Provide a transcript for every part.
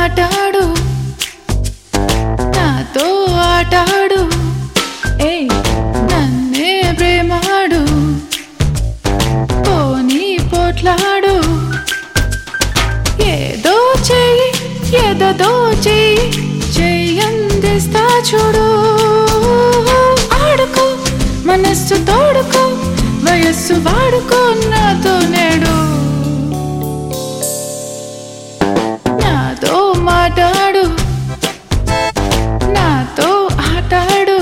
మాటాడు నాతో ఆటాడు ఏ నన్నే ప్రేమాడు పోనీ పోట్లాడు ఏదో చెయ్యి ఏదో చెయ్యి చెయ్యందిస్తా చూడు ఆడుకో మనస్సు తోడుకో వయస్సు వాడుకో నాతో నేడు నాతో మాటాడు నాతో ఆటాడు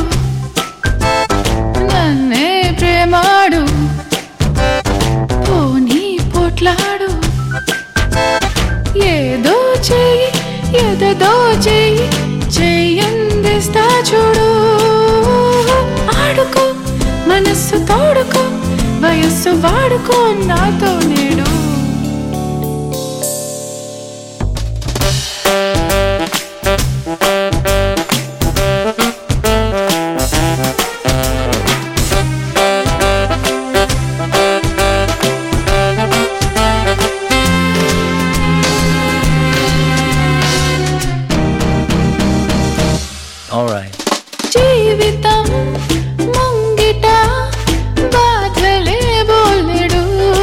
నన్నే ప్రేమాడు పోనీ పోట్లాడు ఏదో చెయ్యి ఏదో చెయ్యి చెయ్యందిస్తా చూడు ఆడుకో మనస్సు తోడుకో వయస్సు వాడుకో నాతో నేడు Alright. జీవితం ముంగిట బాధలే బోలెడు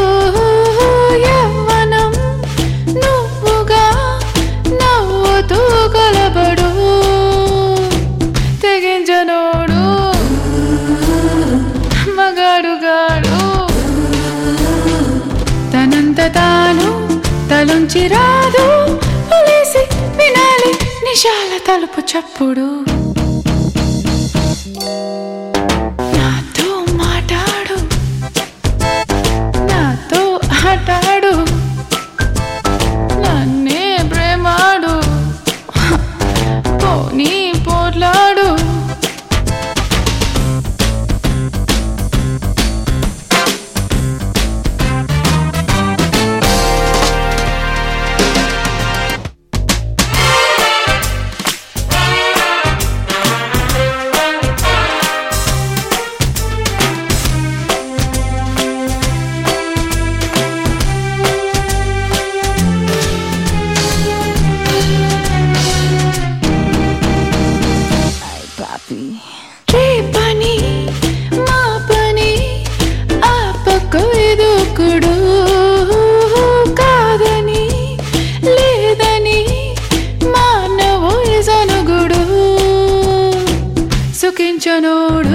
యవ్వనం నువ్వుగా నవ్వుతూ కలబడు తెగించనోడు మగాడుగాడు తనంత తాను తలుంచి రాదు వలేసి వినాలి నిశాల తలుపు చప్పుడు నాతో మాటాడు నాతో ఆటాడు నన్నే ప్రేమాడు పోనీ పోట్లాడు రే పని మా పని ఆపకు ఎదుకుడు కాదని లేదని మానవు జనుగుడు సుఖించనోడు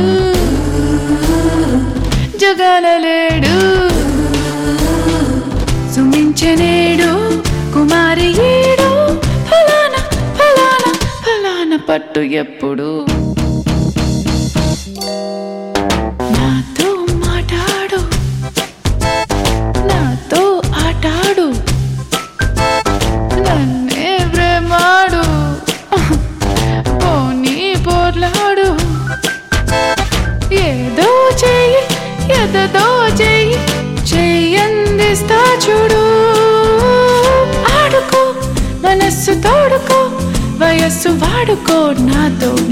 జగలలేడు సుమించనేడు కుమారి ఏడు ఫలానా ఫలానా ఫలానా పట్టు ఎప్పుడు నాతో మాటాడు నాతో ఆటాడు నన్నే ప్రేమాడు పోనీ పోర్లాడు ఏదో చెయ్యి ఎదదో చెయ్యి చెయ్యందిస్తా చూడు ఆడుకో మనస్సు తోడుకో వయస్సు వాడుకో నాతో